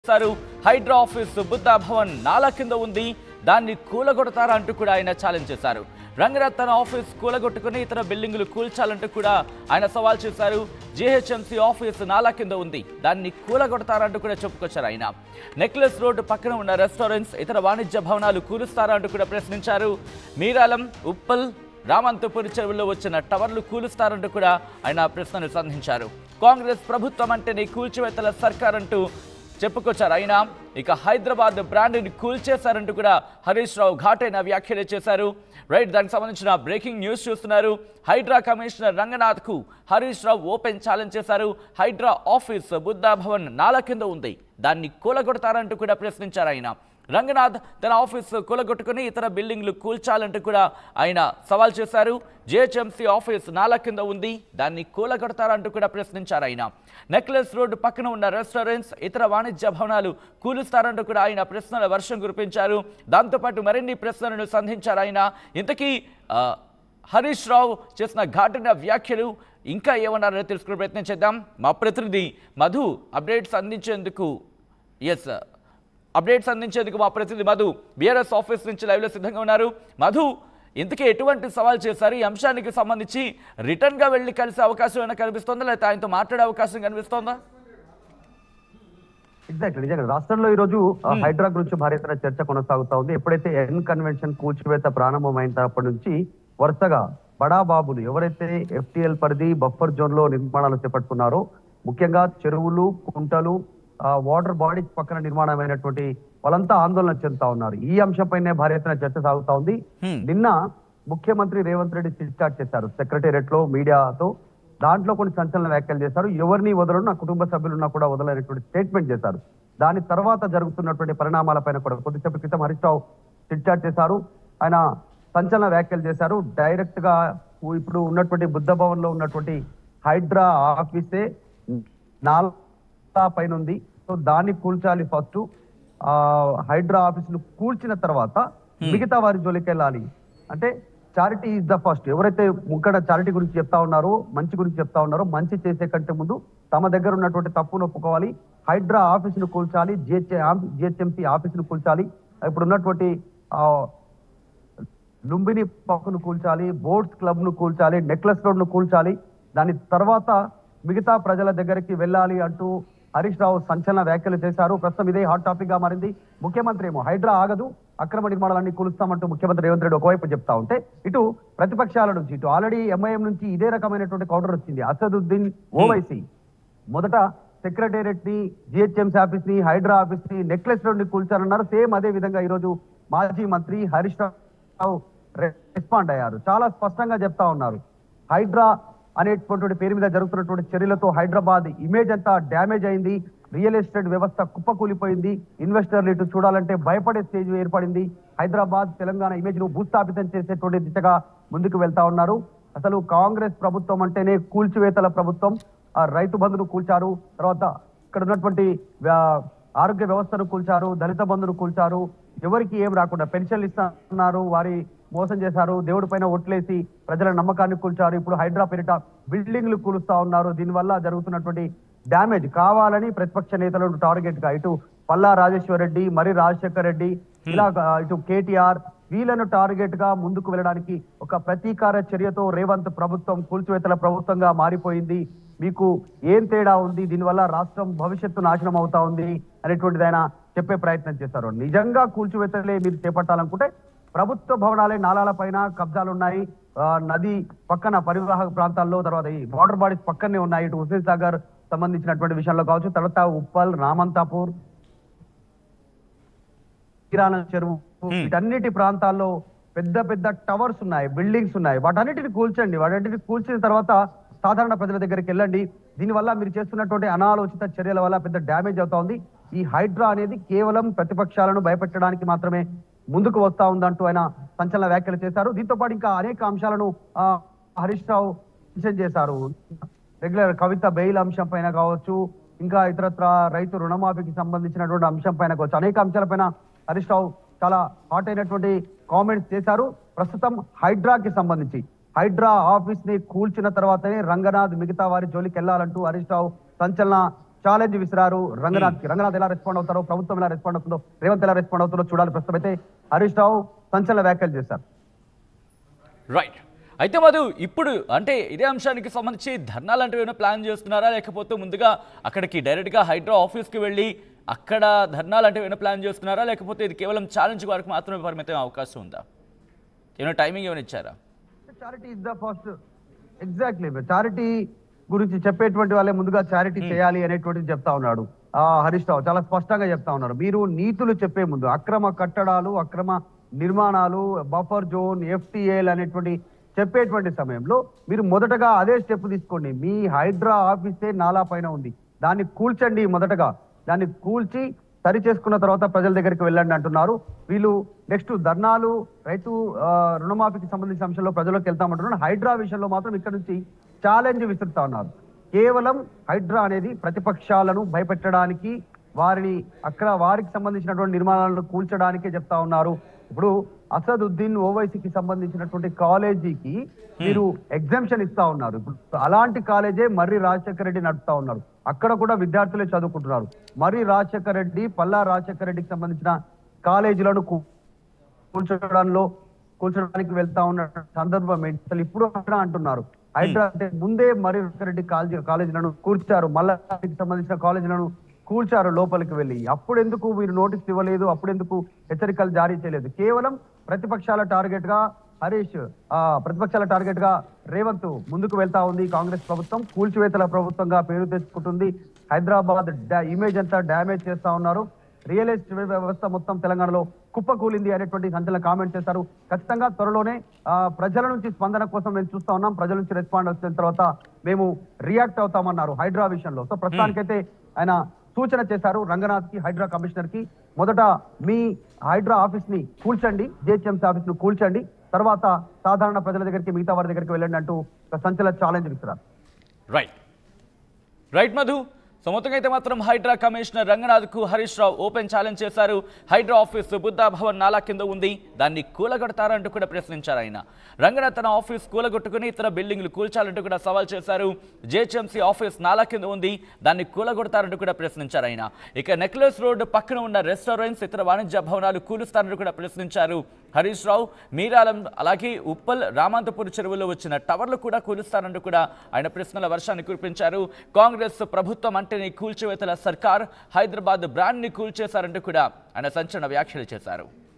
చేశారు హైడ్రా ఆఫీస్ బుద్ధా భవన్ నాలా కింద ఉంది దాన్ని కూలగొడతారా అంటూ కూడా ఆయన ఛాలెంజ్ చేశారు రంగనాథ్ తన ఆఫీస్ కూలగొట్టుకుని ఇతర బిల్డింగులు కూల్చాలంటూ కూడా ఆయన సవాల్ చేశారు జీహెచ్ఎంసీ ఆఫీస్ నాలా కింద ఉంది దాన్ని కూలగొడతారంటూ కూడా చెప్పుకొచ్చారు ఆయన నెక్లెస్ రోడ్డు పక్కన ఉన్న రెస్టారెంట్స్ ఇతర వాణిజ్య భవనాలు కూలుస్తారా అంటూ కూడా ప్రశ్నించారు మీరాలం ఉప్పల్ రామంతపురి చెరువులో వచ్చిన టవర్లు కూలుస్తారంటూ కూడా ఆయన ప్రశ్నలు సంధించారు కాంగ్రెస్ ప్రభుత్వం అంటేనే కూల్చివేతల సర్కార్ అంటూ చెప్పుకొచ్చారు ఆయన ఇక హైదరాబాద్ బ్రాండ్ని కూల్చేశారంటూ కూడా హరీష్ రావు ఘాటైన వ్యాఖ్యలు చేశారు రైట్ దానికి సంబంధించిన బ్రేకింగ్ న్యూస్ చూస్తున్నారు హైడ్రా కమిషనర్ రంగనాథ్కు హరీష్ రావు ఓపెన్ ఛాలెంజ్ చేశారు హైడ్రా ఆఫీస్ బుద్ధా భవన్ నాల కింద ఉంది దాన్ని కూలగొడతారంటూ కూడా ప్రశ్నించారు ఆయన రంగనాథ్ తన ఆఫీస్ కూలగొట్టుకుని ఇతర బిల్డింగ్లు కూల్చాలంటూ కూడా ఆయన సవాల్ చేశారు జిహెచ్ఎంసీ ఆఫీస్ నాల కింద ఉంది దాన్ని కూలగొడతారంటూ కూడా ప్రశ్నించారు ఆయన నెక్లెస్ రోడ్డు పక్కన ఉన్న రెస్టారెంట్స్ ఇతర వాణిజ్య భవనాలు కూలుస్తారంటూ కూడా ఆయన ప్రశ్నల వర్షం కురిపించారు దాంతోపాటు మరిన్ని ప్రశ్నలను సంధించారు ఆయన ఇంతకీ ఆ, హరీష్ రావు చేసిన ఘాటున వ్యాఖ్యలు ఇంకా ఏమన్నారో తెలుసుకునే ప్రయత్నం చేద్దాం మా ప్రతినిధి మధు అప్డేట్స్ అందించేందుకు ఎస్ అప్డేట్స్ అందించేందుకు మా ప్రతినిధి మధు బీఆర్ఎస్ ఆఫీస్ నుంచి లైవ్లో సిద్ధంగా ఉన్నారు మధు ఇంతకీ ఎటువంటి సవాల్ చేశారు ఈ అంశానికి సంబంధించి రిటర్న్గా వెళ్ళి కలిసే అవకాశం ఏమైనా కనిపిస్తోందా లేకపోతే ఆయనతో మాట్లాడే అవకాశం కనిపిస్తోందా ఎగ్జాక్ట్లీ నిజంగా రాష్ట్రంలో ఈ రోజు ఆ, హైడ్రా గురించి భారీ ఎత్తున చర్చ కొనసాగుతా ఉంది ఎప్పుడైతే ఎన్ కన్వెన్షన్ కూల్చివేత ప్రారంభమైనప్పటి నుంచి వరుసగా బడా బాబులు ఎవరైతే ఎఫ్టిఎల్ పరిధి బఫర్ జోన్ లో నిర్మాణాలు చేపట్టుకున్నారో ముఖ్యంగా చెరువులు కుంటలు ఆ, వాటర్ బాడీస్ పక్కన నిర్మాణమైనటువంటి వాళ్ళంతా ఆందోళన చెందుతా ఉన్నారు ఈ అంశంపైనే భారీ ఎత్తున చర్చ సాగుతా ఉంది Hmm. నిన్న ముఖ్యమంత్రి రేవంత్ రెడ్డి స్టార్ట్ చేశారు సెక్రటేరియట్ లో మీడియాతో దాంట్లో కొన్ని సంచలన వ్యాఖ్యలు చేశారు ఎవరిని వదలరు నా కుటుంబ సభ్యులున్నా కూడా వదలనేటువంటి స్టేట్మెంట్ చేశారు దాని తర్వాత జరుగుతున్నటువంటి పరిణామాలపైన కూడా కొద్దిసేపు క్రితం హరీష్ రావు చిట్చాట్ చేశారు ఆయన సంచలన వ్యాఖ్యలు చేశారు డైరెక్ట్ గా ఇప్పుడు ఉన్నటువంటి బుద్ధ భవన్ లో ఉన్నటువంటి హైడ్రా ఆఫీసే నాలా పైన ఉంది సో దాన్ని కూల్చాలి ఫస్ట్ ఆ హైడ్రా ఆఫీస్ ను కూల్చిన తర్వాత మిగతా వారి జోలికి వెళ్ళాలి అంటే చారిటీ ఈజ్ ద ఫస్ట్ ఎవరైతే ముక్కడ చారిటీ గురించి చెప్తా ఉన్నారో మంచి గురించి చెప్తా ఉన్నారో మంచి చేసే కంటే ముందు తమ దగ్గర ఉన్నటువంటి తప్పును ఒప్పుకోవాలి హైడ్రా ఆఫీస్ ను కూల్చాలి జిహెచ్ఎంసీ ఆఫీస్ ను కూల్చాలి ఇప్పుడు ఉన్నటువంటి ఆ, లుంబిని పక్కను కూల్చాలి బోట్స్ క్లబ్ ను కూల్చాలి నెక్లెస్ రోడ్ ను కూల్చాలి దాని తర్వాత మిగతా ప్రజల దగ్గరికి వెళ్ళాలి అంటూ హరీష్ రావు సంచలన వ్యాఖ్యలు చేశారు ప్రస్తుతం ఇదే హాట్ టాపిక్ గా మారింది ముఖ్యమంత్రి ఏమో హైడ్రా ఆగదు అక్రమ నిర్మాణాలన్నీ కూలుస్తామంటూ ముఖ్యమంత్రి రేవంత్ రెడ్డి ఒకవైపు చెప్తా ఉంటే ఇటు ప్రతిపక్షాల నుంచి ఇటు ఆల్రెడీ ఎంఐఎం నుంచి ఇదే రకమైనటువంటి కౌంటర్ వచ్చింది అసదుద్దీన్ ఓవైసీ మొదట సెక్రటేరియట్ ని జిహెచ్ఎంసీ ఆఫీస్ ని హైడ్రా ఆఫీస్ ని నెక్లెస్ రోడ్ ని కూల్చారన్నారు సేమ్ అదే విధంగా ఈ రోజు మాజీ మంత్రి హరీష్ రావు రెస్పాండ్ అయ్యారు చాలా స్పష్టంగా చెప్తా ఉన్నారు హైడ్రా అనేటువంటి పేరు మీద జరుగుతున్నటువంటి చర్యలతో హైదరాబాద్ ఇమేజ్ అంతా డ్యామేజ్ అయింది రియల్ ఎస్టేట్ వ్యవస్థ కుప్పకూలిపోయింది ఇన్వెస్టర్లు ఇటు చూడాలంటే భయపడే స్టేజ్ ఏర్పడింది హైదరాబాద్ తెలంగాణ ఇమేజ్ ను భూస్థాపితం చేసేటువంటి దిశగా ముందుకు వెళ్తా ఉన్నారు అసలు కాంగ్రెస్ ప్రభుత్వం అంటేనే కూల్చివేతల ప్రభుత్వం ఆ రైతు బంధును కూల్చారు తర్వాత ఇక్కడ ఉన్నటువంటి వ్యా- ఆరోగ్య వ్యవస్థను కూల్చారు దళిత బంధును కూల్చారు ఎవరికి ఏం రాకుండా పెన్షన్లు ఇస్తున్నారు వారి మోసం చేశారు దేవుడి పైన ఒట్లేసి ప్రజల నమ్మకాన్ని కూల్చారు ఇప్పుడు హైడ్రా పేరిట బిల్డింగ్లు కూలుస్తా ఉన్నారు దీనివల్ల జరుగుతున్నటువంటి డ్యామేజ్ కావాలని ప్రతిపక్ష నేతలను టార్గెట్ గా ఇటు పల్లా రాజేశ్వర్ రెడ్డి మరి రాజశేఖర్ రెడ్డి ఇలా ఆ, ఇటు కేటీఆర్ వీళ్ళను టార్గెట్ గా ముందుకు వెళ్ళడానికి ఒక ప్రతీకార చర్యతో రేవంత్ ప్రభుత్వం కూల్చివేతల ప్రభుత్వంగా మారిపోయింది మీకు ఏం తేడా ఉంది దీనివల్ల రాష్ట్రం భవిష్యత్తు నాశనం అవుతా ఉంది అనేటువంటిది ఆయన చెప్పే ప్రయత్నం చేశారు నిజంగా కూల్చివేతలే మీరు చేపట్టాలనుకుంటే ప్రభుత్వ భవనాలే నాలాల పైన కబ్జాలు ఉన్నాయి ఆ, నది పక్కన పరివాహక ప్రాంతాల్లో తర్వాత ఈ వాటర్ బాడీస్ పక్కనే ఉన్నాయి ఇటు హుసేన్ సాగర్ సంబంధించినటువంటి విషయంలో కావచ్చు తర్వాత ఉప్పల్ రామంతాపూర్ కిరాణం చెరువు వీటన్నిటి ప్రాంతాల్లో పెద్ద పెద్ద టవర్స్ ఉన్నాయి బిల్డింగ్స్ ఉన్నాయి వాటన్నిటిని కూల్చండి వాటన్నిటిని కూల్చిన తర్వాత సాధారణ ప్రజల దగ్గరికి వెళ్ళండి దీనివల్ల మీరు చేస్తున్నటువంటి అనాలోచిత చర్యల వల్ల పెద్ద డ్యామేజ్ అవుతా ఉంది ఈ హైడ్రా అనేది కేవలం ప్రతిపక్షాలను భయపెట్టడానికి మాత్రమే ముందుకు వస్తా ఉందంటూ ఆయన సంచలన వ్యాఖ్యలు చేశారు దీంతో పాటు ఇంకా అనేక అంశాలను ఆ, హరీష్ రావు మెన్షన్ చేశారు రెగ్యులర్ కవిత బెయిల్ అంశం పైన కావచ్చు ఇంకా ఇతరత్ర రైతు రుణమాఫీకి సంబంధించినటువంటి అంశం పైన కావచ్చు అనేక అంశాలపైన హరీష్ రావు చాలా హాట్ అయినటువంటి కామెంట్స్ చేశారు ప్రస్తుతం హైడ్రాకి సంబంధించి హైడ్రా ఆఫీస్ ని కూల్చిన తర్వాతనే రంగనాథ్ మిగతా వారి జోలికి వెళ్లాలంటూ హరీష్ రావు సంచలన ఛాలెంజ్ విసిరారు రంగనాథ్ కి రంగనాథ్ ఎలా రెస్పాండ్ అవుతారో ప్రభుత్వం ఎలా రెస్పాండ్ అవుతుందో రేవంత్ ఎలా రెస్పాండ్ అవుతుందో చూడాలి ప్రస్తుతం అయితే హరీష్ రావు సంచలన వ్యాఖ్యలు చేశారు రైట్ అయితే మధు ఇప్పుడు అంటే ఇదే అంశానికి సంబంధించి ధర్నా లాంటివి ఏమైనా ప్లాన్ చేస్తున్నారా లేకపోతే ముందుగా అక్కడికి డైరెక్ట్గా హైడ్రా ఆఫీస్కి వెళ్ళి అక్కడ ధర్నా లాంటివి ఏమైనా ప్లాన్ చేస్తున్నారా లేకపోతే ఇది కేవలం ఛాలెంజ్ వరకు మాత్రమే పరిమితం అవకాశం ఉందా ఏమైనా టైమింగ్ ఏమైనా ఇచ్చారా charity is the first exactly charity గురించి చెప్పేటువంటి వాళ్ళే ముందుగా చారిటీ చేయాలి అనేటువంటిది చెప్తా ఉన్నాడు ఆ హరీష్ రావు చాలా స్పష్టంగా చెప్తా ఉన్నారు మీరు నీతులు చెప్పే ముందు అక్రమ కట్టడాలు అక్రమ నిర్మాణాలు బఫర్ జోన్ ఎఫ్టీఏల్ అనేటువంటి చెప్పేటువంటి సమయంలో మీరు మొదటగా అదే స్టెప్ తీసుకోండి మీ హైడ్రా ఆఫీసే నాలా పైన ఉంది దాన్ని కూల్చండి మొదటగా దాన్ని కూల్చి సరి చేసుకున్న తర్వాత ప్రజల దగ్గరికి వెళ్ళండి అంటున్నారు వీళ్ళు నెక్స్ట్ ధర్నాలు రైతు ఆ, రుణమాఫీకి సంబంధించిన అంశంలో ప్రజలకు వెళ్తామంటున్నారు హైడ్రా విషయంలో మాత్రం ఇక్కడ నుంచి ఛాలెంజ్ విసురుతా ఉన్నారు కేవలం హైడ్రా అనేది ప్రతిపక్షాలను భయపెట్టడానికి వారిని అక్కడ వారికి సంబంధించినటువంటి నిర్మాణాలను కూల్చడానికే చెప్తా ఉన్నారు ఇప్పుడు అసదుద్దీన్ ఓవైసీకి సంబంధించినటువంటి కాలేజీకి మీరు ఎగ్జామ్షన్ ఇస్తా ఉన్నారు ఇప్పుడు అలాంటి కాలేజే మర్రి రాజశేఖర రెడ్డి నడుపుతా ఉన్నారు అక్కడ కూడా విద్యార్థులే చదువుకుంటున్నారు మర్రి రాజశేఖర రెడ్డి పల్లా రాజశేఖర రెడ్డికి సంబంధించిన కాలేజీలను కూ- కూల్చడంలో కూల్చడానికి వెళ్తా ఉన్న సందర్భం ఏంటి అసలు ఇప్పుడు అక్కడ అంటున్నారు హైడ్రా అంటే ముందే మరి రెడ్డి కాలేజీ కాలేజీలను కూర్చారు మళ్ళా దానికి సంబంధించిన కాలేజీలను కూల్చారు లోపలికి వెళ్ళి అప్పుడు ఎందుకు మీరు నోటీస్ ఇవ్వలేదు అప్పుడు ఎందుకు హెచ్చరికలు జారీ చేయలేదు కేవలం ప్రతిపక్షాల టార్గెట్ గా హరీష్ ఆ ప్రతిపక్షాల టార్గెట్ గా రేవంత్ ముందుకు వెళ్తా ఉంది కాంగ్రెస్ ప్రభుత్వం కూల్చివేతల ప్రభుత్వంగా పేరు తెచ్చుకుంటుంది హైదరాబాద్ డా- ఇమేజ్ అంతా డ్యామేజ్ చేస్తా ఉన్నారు రియల్ ఎస్టేట్ వ్యవస్థ మొత్తం తెలంగాణలో కుప్పకూలింది అనేటువంటి సంచలన కామెంట్ చేశారు ఖచ్చితంగా త్వరలోనే ఆ, ప్రజల నుంచి స్పందన కోసం మేము చూస్తా ఉన్నాం ప్రజల నుంచి రెస్పాండ్ వచ్చిన తర్వాత మేము రియాక్ట్ అవుతామన్నారు హైడ్రా విషయంలో సో ప్రస్తుతానికైతే ఆయన సూచన చేశారు రంగనాథ్ కి హైడ్రా కమిషనర్ కి మొదట మీ హైడ్రా ఆఫీస్ ని కూల్చండి జిహెచ్ఎంసీ ఆఫీస్ ను కూల్చండి తర్వాత సాధారణ ప్రజల దగ్గరికి మిగతా వారి దగ్గరికి వెళ్ళండి అంటూ ఒక సంచలన ఛాలెంజ్ ఇస్తున్నారు రైట్ రైట్ మధు సో మొత్తంగా అయితే మాత్రం హైడ్రా కమిషనర్ రంగనాథ్కు హరీష్ రావు ఓపెన్ ఛాలెంజ్ చేశారు హైడ్రా ఆఫీస్ బుద్ధా భవన్ నాలా కింద ఉంది దాన్ని కూలగొడతారంటూ కూడా ప్రశ్నించారు ఆయన రంగనాథ్ తన ఆఫీస్ కూలగొట్టుకుని ఇతర బిల్డింగ్లు కూల్చాలంటూ కూడా సవాల్ చేశారు జేహెచ్ఎంసీ ఆఫీస్ నాలా కింద ఉంది దాన్ని కూలగొడతారంటూ కూడా ప్రశ్నించారు ఆయన ఇక నెక్లెస్ రోడ్ పక్కన ఉన్న రెస్టారెంట్స్ ఇతర వాణిజ్య భవనాలు కూలుస్తారంటూ కూడా ప్రశ్నించారు హరీష్ రావు మీరాలం అలాగే ఉప్పల్ రామాంతపూర్ చెరువులో వచ్చిన టవర్లు కూడా కూలుస్తారంటూ కూడా ఆయన ప్రశ్నల వర్షాన్ని కురిపించారు కాంగ్రెస్ ప్రభుత్వం అంటేనే కూల్చివేతల సర్కార్ హైదరాబాద్ బ్రాండ్ని కూల్చేశారంటూ కూడా ఆయన సంచలన వ్యాఖ్యలు చేశారు